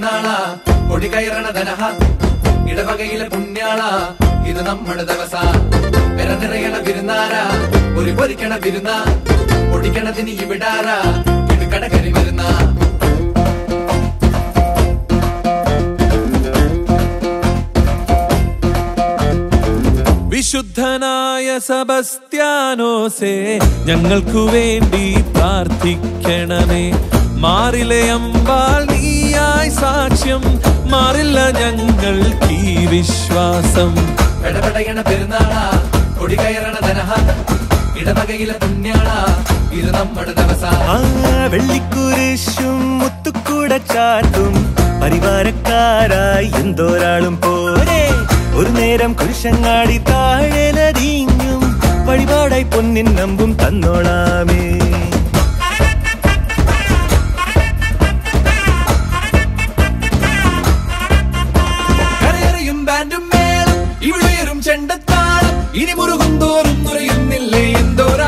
പെരുന്നാളാ കൊടി കയറണ ധനഹ ഇടവകയിലെ പുണ്യാള ഇത് നമ്മുടെ ദിവസ പെര നിറയണ വിരുന്നാര ഒരു പൊരിക്കണ വിരുന്ന പൊടിക്കണതിന് ഇവിടാര ഇടുക്കട കരി വരുന്ന വിശുദ്ധനായ സബസ്ത്യാനോസേ ഞങ്ങൾക്കു വേണ്ടി പ്രാർത്ഥിക്കണമേ മാറിലെ അമ്പാൽ നീയായി സാക്ഷ്യം മാറില്ല ഞങ്ങൾക്ക് ഈ വിശ്വാസം പെടപെടയണ പെരുന്നാളാ കൊടി കയറണ ധനഹ ഇടവകയിലെ പുണ്യാള ഇത് നമ്മുടെ ദിവസ ആ വെള്ളിക്കുരിശും മുത്തുക്കൂട ചാർത്തും പരിവാരക്കാരായി എന്തോരാളും പോരെ ഒരു നേരം കുരിശങ്ങാടി താഴെ നദിഞ്ഞും വഴിപാടായി പൊന്നിൻ നമ്പും തന്നോളാമേ കരയറിയും ബാൻഡും മേളം ഇവിടെയറും ചെണ്ടത്താളം ഇനി മുറുകും തോറും നുറയുന്നില്ലേ എന്തോര